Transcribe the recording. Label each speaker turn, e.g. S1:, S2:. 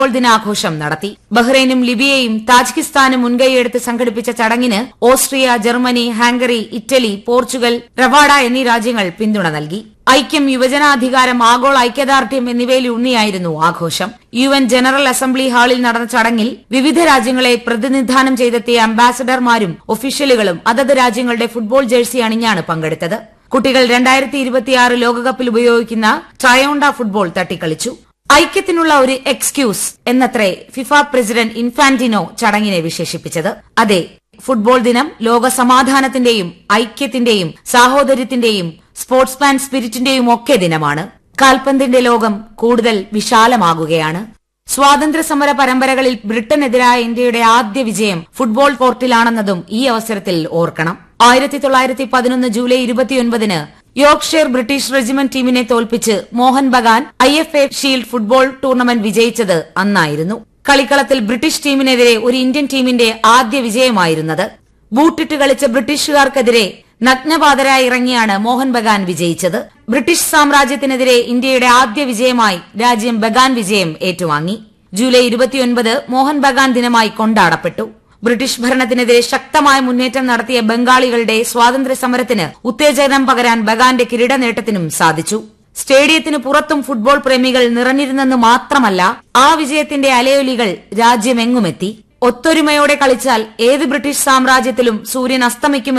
S1: football ദിനാഘോഷം നടത്തി ബഹ്റൈനും ലിബിയയും താജിക്കിസ്ഥാനും മുൻകൈയെടുത്ത് സംഘടിപ്പിച്ച ചടങ്ങിന് Austria Germany Hungary Italy Portugal Rwanda എന്നീ രാജ്യങ്ങൾ പിന്തുണ നൽകി ഐക്യം യുവജനാധികാരം ആഗോള ഐക്യദാർഢ്യം എന്നിവയിലൂന്നിയായിരുന്നു ആഘോഷം യു എൻ ജനറൽ അസംബ്ലി ഹാളിൽ നടന്ന ചടങ്ങിൽ വിവിധ രാജ്യങ്ങളെ പ്രതിനിധാനം ചെയ്തെത്തിയ അംബാസഡർമാരും ഒഫീഷ്യലുകളും അതത് രാജ്യങ്ങളുടെ ഫുട്ബോൾ ജേഴ്സി അണിഞ്ഞാണ് പങ്കെടുത്തത് കുട്ടികൾ രണ്ടായിരത്തി ഇരുപത്തിയാറ് ലോകകപ്പിൽ ഉപയോഗിക്കുന്ന ട്രയോണ്ട ഫുട്ബോൾ തട്ടിക്കളിച്ചു ഐക്യത്തിനുള്ള ഒരു എക്സ്ക്യൂസ് എന്നത്രേ ഫിഫ പ്രസിഡന്റ് ഇൻഫാന്റിനോ ചടങ്ങിനെ വിശേഷിപ്പിച്ചത് അതെ ഫുട്ബോൾ ദിനം ലോക സമാധാനത്തിന്റെയും ഐക്യത്തിന്റെയും സാഹോദര്യത്തിന്റെയും സ്പോർട്സ്മാൻ സ്പിരിറ്റിന്റെയും ഒക്കെ ദിനമാണ് കാൽപന്തിന്റെ ലോകം കൂടുതൽ വിശാലമാകുകയാണ് സ്വാതന്ത്ര്യ സമര പരമ്പരകളിൽ ബ്രിട്ടനെതിരായ ഇന്ത്യയുടെ ആദ്യ വിജയം ഫുട്ബോൾ കോർട്ടിലാണെന്നതും ഈ അവസരത്തിൽ ഓർക്കണം ആയിരത്തി തൊള്ളായിരത്തി പതിനൊന്ന് ജൂലൈ ഇരുപത്തിയൊൻപതിന് യോർക്ക്ഷയർ ബ്രിട്ടീഷ് റെജിമെന്റ് ടീമിനെ തോൽപ്പിച്ച് Mohun Bagan I F A shield football tournament വിജയിച്ചത് അന്നായിരുന്നു കളിക്കളത്തിൽ ബ്രിട്ടീഷ് ടീമിനെതിരെ ഒരു ഇന്ത്യൻ ടീമിന്റെ ആദ്യ വിജയമായിരുന്നത് ബൂട്ടിട്ട് കളിച്ച ബ്രിട്ടീഷുകാർക്കെതിരെ നഗ്നപാതരായി ഇറങ്ങിയാണ് മോഹൻ ബഗാൻ വിജയിച്ചത് ബ്രിട്ടീഷ് സാമ്രാജ്യത്തിനെതിരെ ഇന്ത്യയുടെ ആദ്യ വിജയമായി രാജ്യം ബഗാൻ വിജയം ഏറ്റുവാങ്ങി ജൂലൈ ഇരുപത്തിയൊൻപത് മോഹൻ ബഗാൻ ദിനമായി കൊണ്ടാടപ്പെട്ടു ബ്രിട്ടീഷ് ഭരണത്തിനെതിരെ ശക്തമായ മുന്നേറ്റം നടത്തിയ ബംഗാളികളുടെ സ്വാതന്ത്ര്യ സമരത്തിന് ഉത്തേജനം പകരാൻ ബഗാന്റെ കിരീട നേട്ടത്തിനും സാധിച്ചു സ്റ്റേഡിയത്തിന് പുറത്തും ഫുട്ബോൾ പ്രേമികൾ നിറഞ്ഞിരുന്നെന്ന് മാത്രമല്ല ആ വിജയത്തിന്റെ അലയൊലികൾ രാജ്യമെങ്ങുമെത്തി ഒത്തൊരുമയോടെ കളിച്ചാൽ ഏത് ബ്രിട്ടീഷ് സാമ്രാജ്യത്തിലും സൂര്യൻ അസ്തമിക്കും